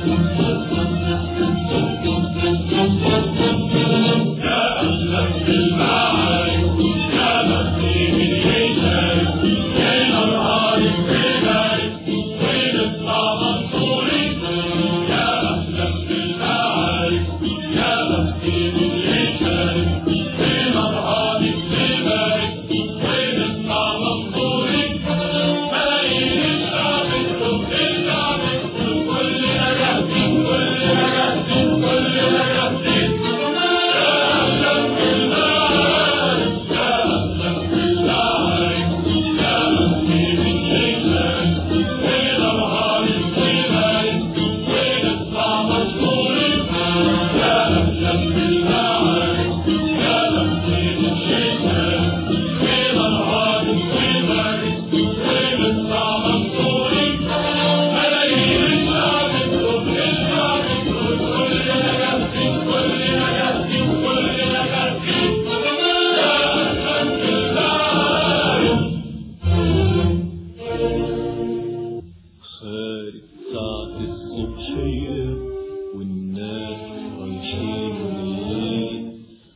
خارج ساعة الصبحية والناس رايحين الليل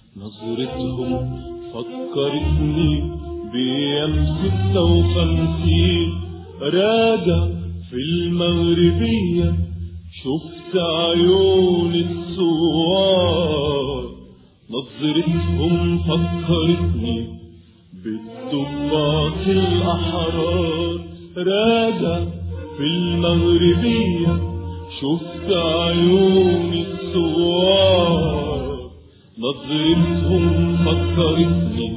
نظرتهم فكرتني بأيام ستة وخمسين راجع في المغربية شفت عيون الثوار نظرتهم فكرتني بالضباط الأحرار راجع في المغربية شفت عيون الثوار نظرتهم فكرتني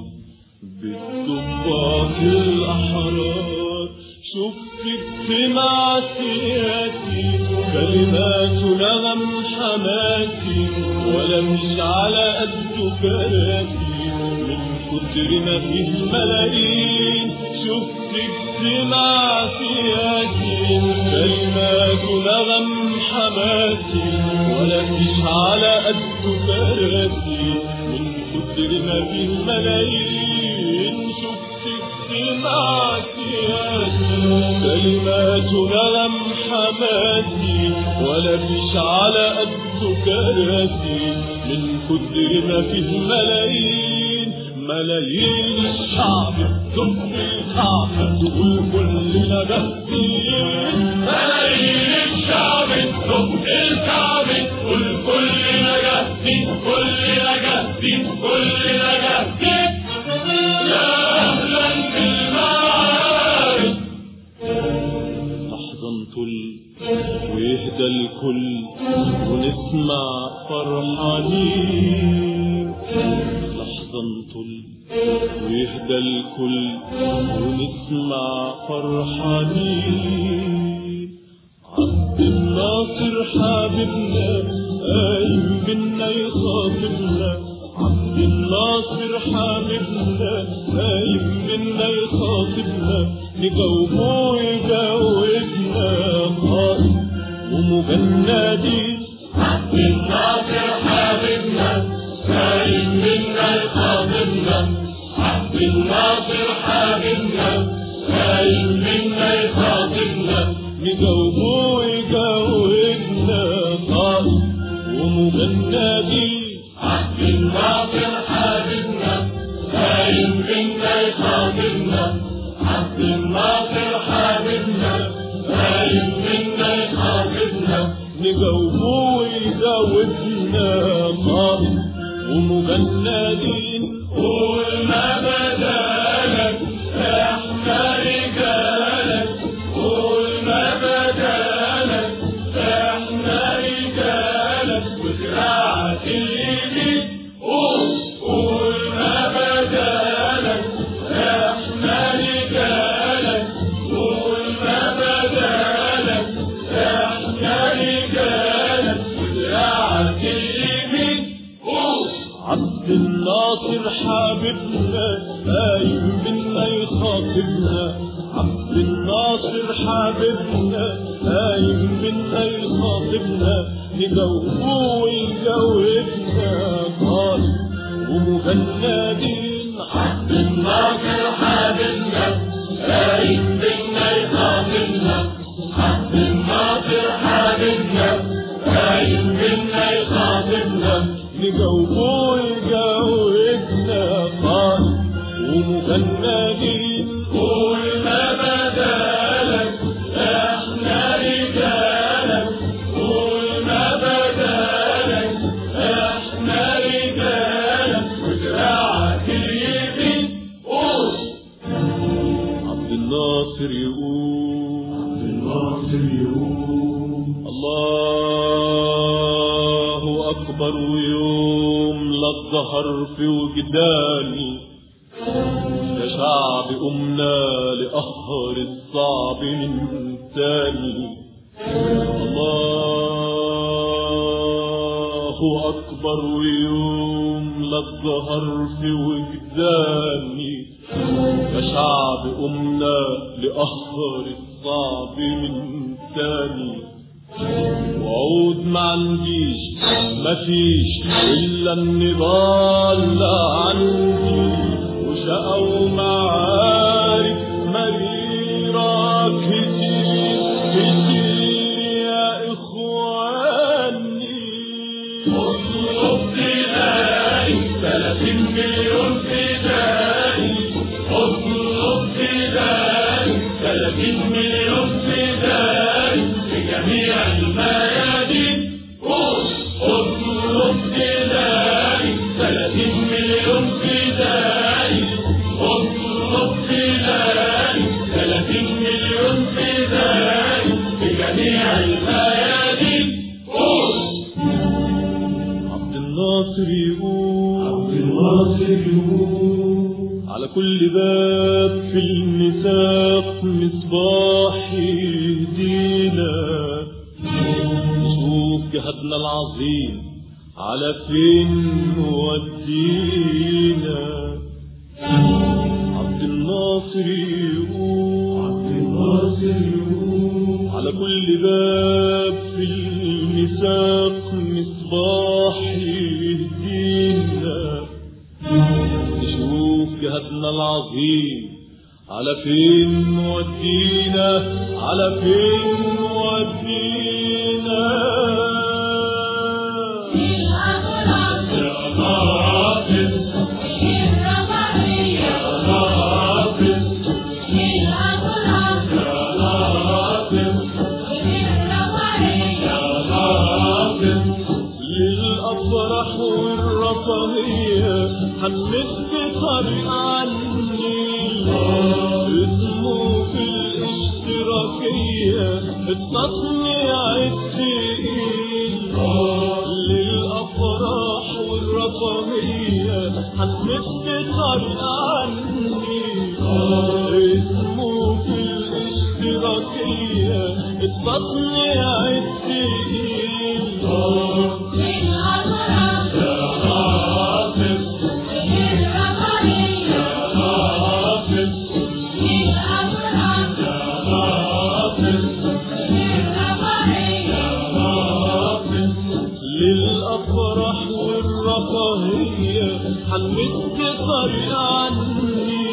بالضباط الأحرار شفت اجتماع سياسي كلمات نغم حماسي ولا مش على قد كراسي من كتر ما فيه ملايين شفت اجتماع سياسي كلمات نغم حماسي ولا مش على قد كراسي من كتر ما فيه ملايين شفت اجتماع سياسي كلمات نغم حماسي ولا فيش على قد كراسي من كتر ما فيه ملايين ملايين الشعب تدق الكعبة تقول كلنا جاهزين ملايين الشعب تدق الكعبة تقول كلنا جاهزين كلنا جاهزين كلنا جاهزين يا أهلا بالمعارف لحظة نطل ويهدى الكل ونسمع فرحانين لحظة نطل ويهدى الكل ونسمع فرحانين عبد الناصر حبيبنا قايم بينا يخاطبنا عبد الناصر حبيبنا قايم بينا يخاطبنا نجاوبه ويجاوبنا قائد ومجندين عبد الناصر حبيبنا سايب منا يخاطبنا عبد الناصر حبيبنا سايب منا يخاطبنا نجاوبه ويجاوبنا قائد ومجندين عبد الناصر حبيبنا سايب منا يخاطبنا عبد الناصر حبيبنا سايب منا يخاطبنا نجاوبه ويجاوبنا قائد ومجندين قول ما بدالك احنا رجالك قول ما بدالك احنا رجالك ودراعك اليمين قول قول ما بدالك احنا رجالك قول ما بدالك احنا رجالك ودراعك اليمين قول عبد الناصر حبيبنا قايم بينا يخاطبنا عبد الناصر حبيبنا قايم بينا يخاطبنا نجاوبه ويجاوبنا قائد ومجندين عبد الناصر حبيبنا قايم بينا يخاطبنا عبد الناصر حبيبنا قايم منا يخاطبنا نجاوبه يجاوبنا قائد ومجندين قول ما بدالك احنا رجالك قول ما بدالك احنا رجالك ودراعك اليمين قول عبد الناصر يقول الناصر يقول الله أكبر ويوم لا الظهر في وجداني يا شعب قمنا لقهر الصعب من تاني الله أكبر ويوم لا الظهر في وجداني يا شعب قمنا لقهر الصعب من تاني وعود ما عنديش مفيش إلا النضال لا عندي وشقى ومعارك مريرة كتير كتير يا إخواني اطلب فدائي 30 مليون فدائي اطلب فدائي 30 مليون فدائي في جميع الميادين قول اطلب فدائي 30 مليون فدائي اطلب فدائي 30 مليون فدائي في جميع الميادين قول عبد الناصر يقول الناصر يقول على كل باب في النساق مصباح يهدينا نشوف جهدنا العظيم على فين ودينا عبد الناصر يقول الناصر يقول على كل باب في المساق مصباح يهدينا نشوف جهدنا العظيم على فين ودينا على فين ودينا يا ناصر يا ناصر يا ناصر يا ناصر للأفراح والرفاهية حملت طريق عني اسمه في الاشتراكية التصنيع التقيل للأفراح والرفاهية حملت طريق عني اسمه في الاشتراكية التصنيع التقيل يا ناصر يا ناصر يا ناصر يا ناصر للأفراح والرفاهية حمدت طريق عني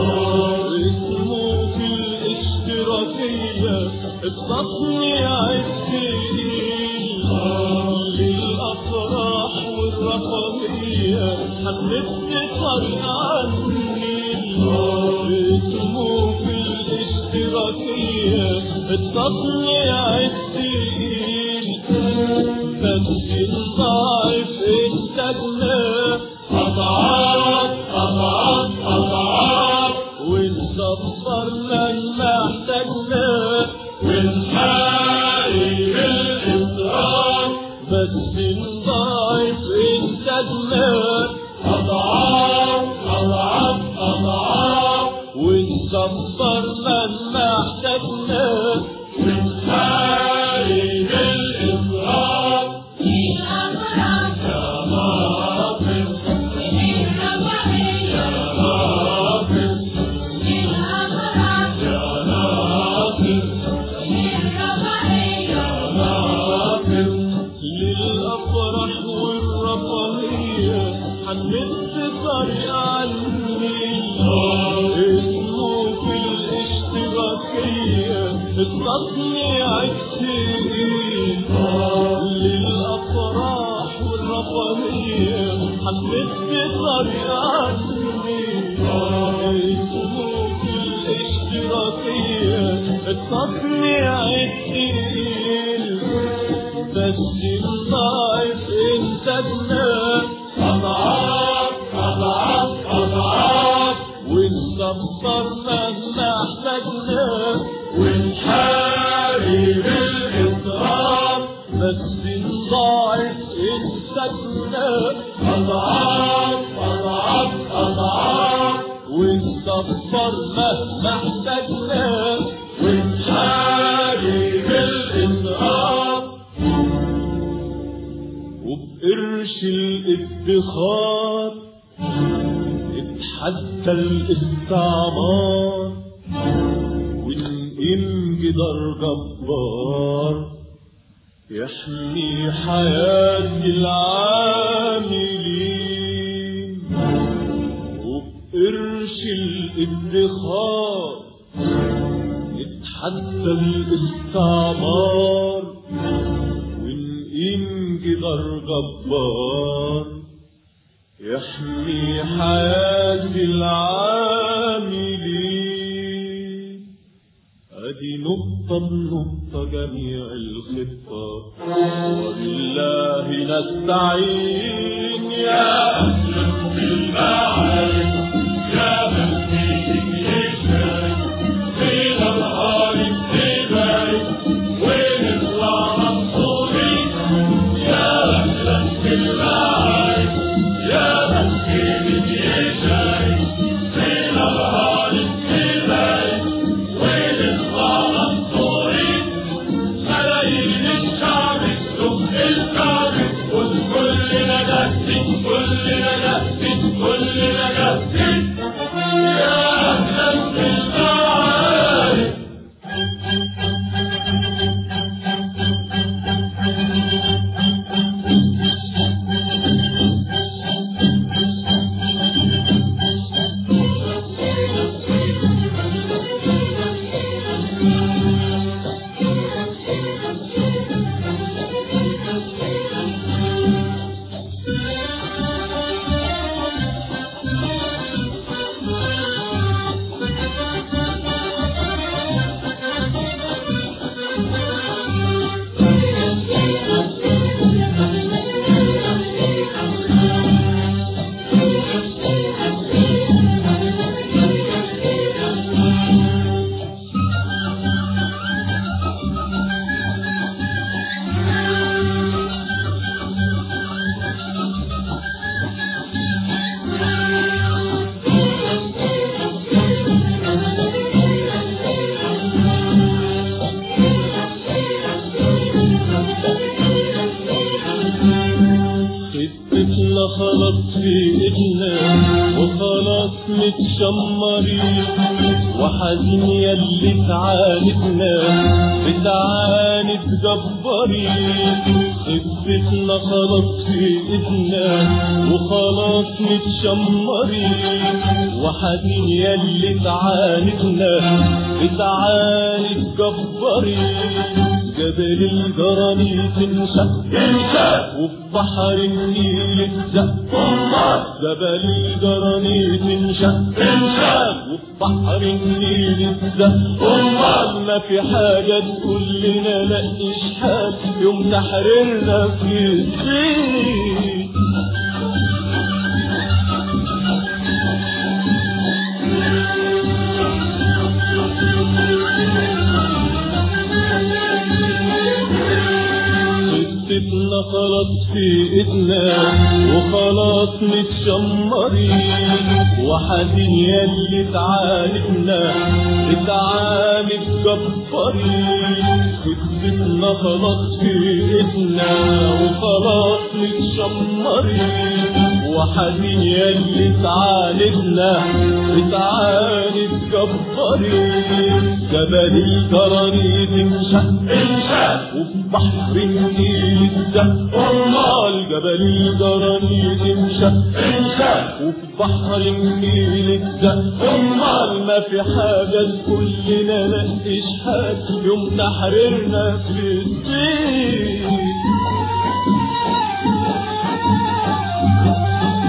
اسمه في الاشتراكية التصنيع التقيل للأفراح والرفاهية حمدت طريق عني اسمه في الاشتراكية التصنيع التقيل بس الضعف استجنى أضعاف أضعاف أضعاف ونصبر من محتاجنا والحارب الإسراف بس الضعف استجنى أضعاف أضعاف أضعاف ونصبر من محتاجنا والحارب الإسراف يا ناصر يا ناصر يا ناصر يا ناصر للأفراح والرفاهية حملت طريق عني اسمه في الاشتراكية التصنيع التقيل حسيت بطريقتي السلوك الاشتراكية التصنيع التقيل بس الضعف انت الناس اضعاف اضعاف اضعاف ونصبر مهما احتاجنا ونحارب الاضراب بس الضعف انت الناس اضعاف اضعاف اضعاف ونصبر مهما احتاجنا ونحارب الاضراب وبقرش الادخار اتحدى الاستعمار ونقيم جدار جبار يحمي حياة العاملين وبقرش الادخار اتحدى الاستعمار ونقيم جدار جبار يحمي حياة العاملين ادي نقطة بنقطة جميع الخطة وبالله نستعين يا أهل بالمعارك يا من فيه يشارك فينا الغالب تبارك ونطلع منصورين يا أهلا بالمعارك يا من فيه يشارك فينا الغالب تبارك ونطلع منصورين ملايين الشعب السوق الكعب كلنا نفسي كلنا نفسي كلنا نفسي يا أهلا بالمعارك خطتنا خلاص في ايدنا وخلاص متشمرين وحزين يلي تعاندنا بتعاند جبارين خطتنا خلاص في ايدنا وخلاص متشمرين وحزين يلي تعاندنا بتعاند جبارين جبل الجرانيت انشق انشق وفي بحر النيل اتزق جبل الجرانيت انشق انشق وفي بحر النيل اتزق أمال ما في حاجة تقول لنا لا إشحال يوم تحررنا في الصين خطتنا خلاص في ايدنا وخلاص متشمرين وحزين يلي تعاندنا بتعاند جبارين خطتنا خلاص في ايدنا وخلاص متشمرين وحزين يلي تعاندنا بتعاند جبارين جبل الجرانيت انشق انشق وفي بحر النيل اتزق امال جبل الجرانيت انشق انشق وفي بحر النيل اتزق امال ما في حاجه تقول لنا لا اشحال يوم تحررنا في الصين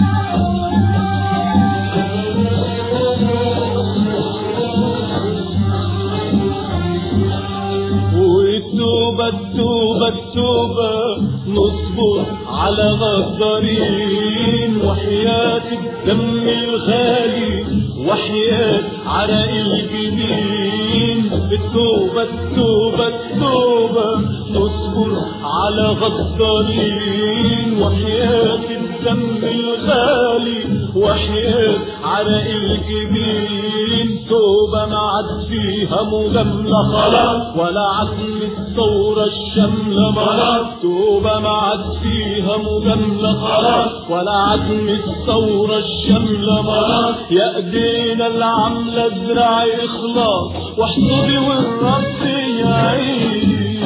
توبة نصبر على غدارين وحياة الدم الغالي وحياة عرق الجبين التوبة التوبة التوبة نصبر على غدارين وحياة الدم الغالي وحياة عرق الجبين توبة ما عاد فيها مجاملة خلاص ولا عزم الثورة الشاملة خلاص توبة ما عاد فيها مجاملة خلاص ولا عزم الثورة الشاملة خلاص يا ايدينا اللي عاملة ازرع اخلاص واحصدي والرب يعين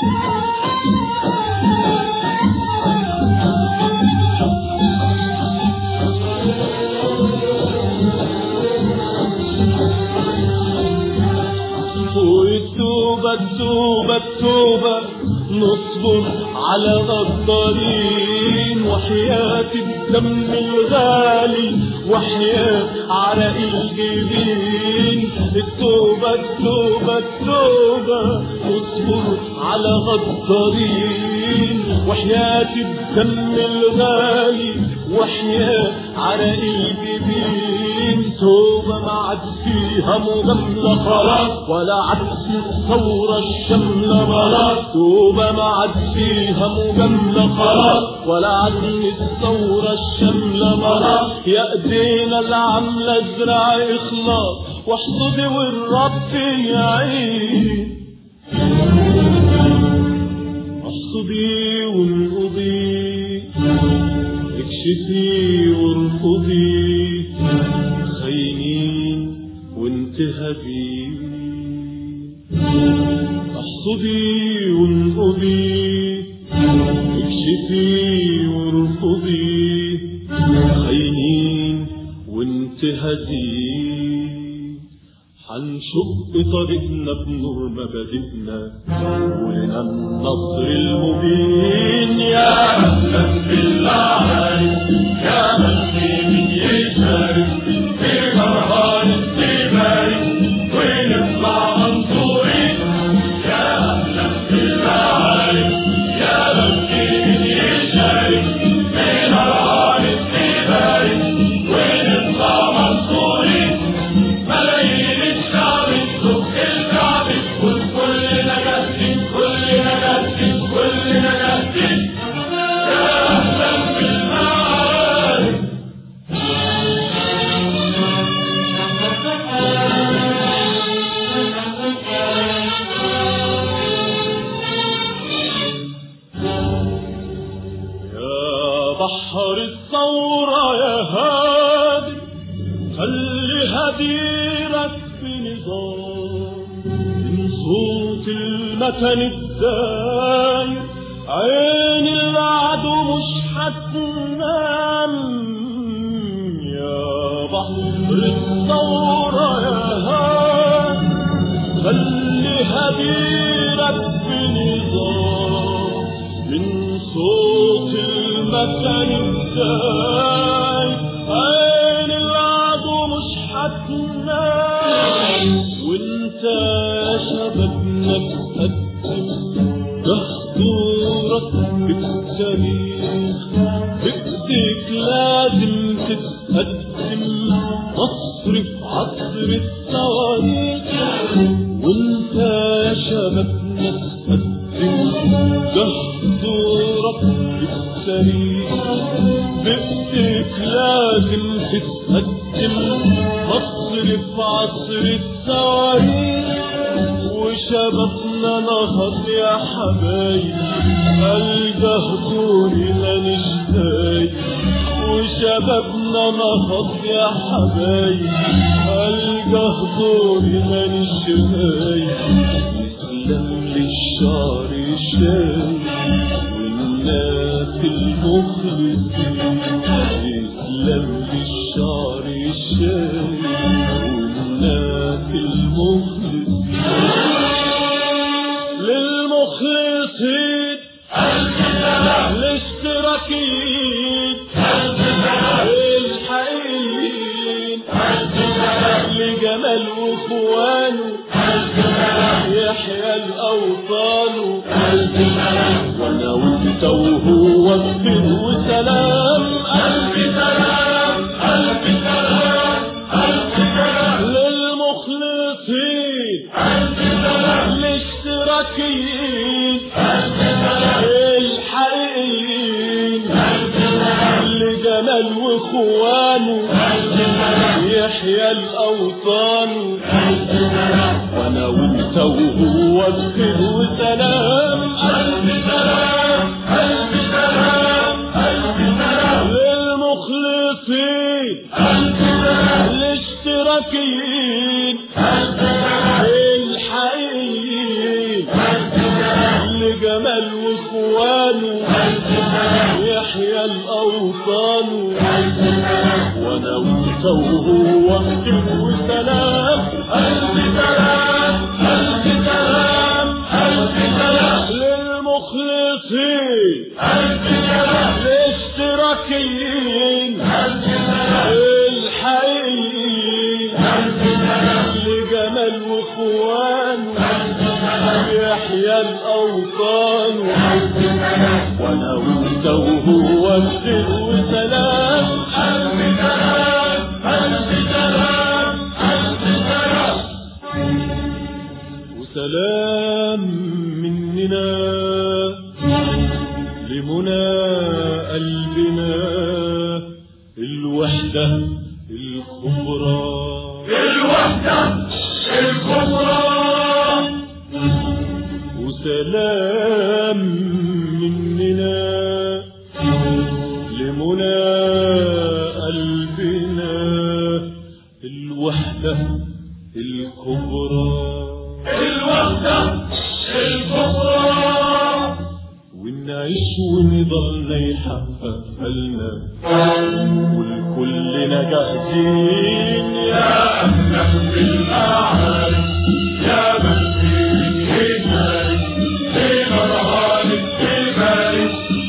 والتوبة التوبة التوبة نصبر على غدارين وحياة الدم الغالي وحياة عرق الجبين التوبة التوبة التوبة نصبر على غدارين وحياة الدم الغالي وحياة عرق الجبين توبة ما عاد فيها مجاملة خلاص ولا عكس الثورة الشاملة خلاص توبة ما عاد فيها مجاملة خلاص ولا عزم الثورة الشاملة خلاص يا ايدينا اللي عاملة ازرع اخلاص واحصدي والرب يعين احصدي وانقضي اكشفي وارفضي خينين وانتهبي احصدي وانقضي اكشفي وارفضي خينين وانتهزي حنشق طريقنا بنور مبادئنا ولنا النصر المبين يا أهلا بالله يا من في من يشارك في مرهان السباي ونطلع منصورين يا أهلا بالله يا من في من يشارك في مرهان السباي ونطلع منصورين ملايين الشعب تزق الكعب وكلنا جاهزين كلنا جاهزين كلنا جاهزين يا أهلا بالمعارك يا بحر الثورة يا هادي خلي هديرك في نظام من صوت المكن الداير عين العدو مش هتنام يا بحر الثورة يا هادي خلي هديرك في نظام من صوت المكان الجاي عين العدو مش هتنام وانت يا شبابنا تقدم دستورك بالتاريخ بايديك لازم تتقدم مصر في عصر الصواريخ وانت يا شبابنا تقدم دستورك بالتاريخ بايديك لازم تتقدم مصر في عصر الصواريخ وشبابنا نهض يا حبايب الجهدوني ما نشتاي وشبابنا نهض يا حبايب الجهدوني ما نشتاي يسلم للشعر الشاي والناس المخلصين يسلم للشعر الشاي والناس المخلصين للمخلصين الاشتراكيين الحقيقيين لجمال واخوانه يحيى الاوطان وانا انت وهو بخير وسلام ألف سلام ألف سلام ألف سلام للمخلصين ألف سلام الاشتراكيين ألف سلام الحقيقيين ألف سلام لجمال واخوانه ألف سلام يحيى الاوطان ألف سلام وانا وانت وهو بخير وسلام ألف سلام ألف سلام ألف سلام للمخلصين ألف سلام الاشتراكيين ألف سلام الحقيقيين ألف سلام لجمال واخوانه ألف سلام يحيى الاوطان ألف سلام وانا وانت وهو بخير وسلام ألف سلام ألف سلام ألف سلام للمخلصين ألف سلام الاشتراكيين ألف سلام الحقيقيين ألف سلام لجمال واخوانه ألف سلام يحيى الاوطان ألف سلام وانا وانت وهو بخير وسلام ألف سلام ألف سلام ألف سلام وسلام مننا لمنى قلبنا الوحدة الكبرى الوحدة الكبرى وسلام مننا لمنى قلبنا الوحدة الكبرى الوحدة الكبرى ونعيش ونضل يحقق لنا والكلنا جاهزين يا يا أمنا بالأعالي يا من في هجري في مرهان في باري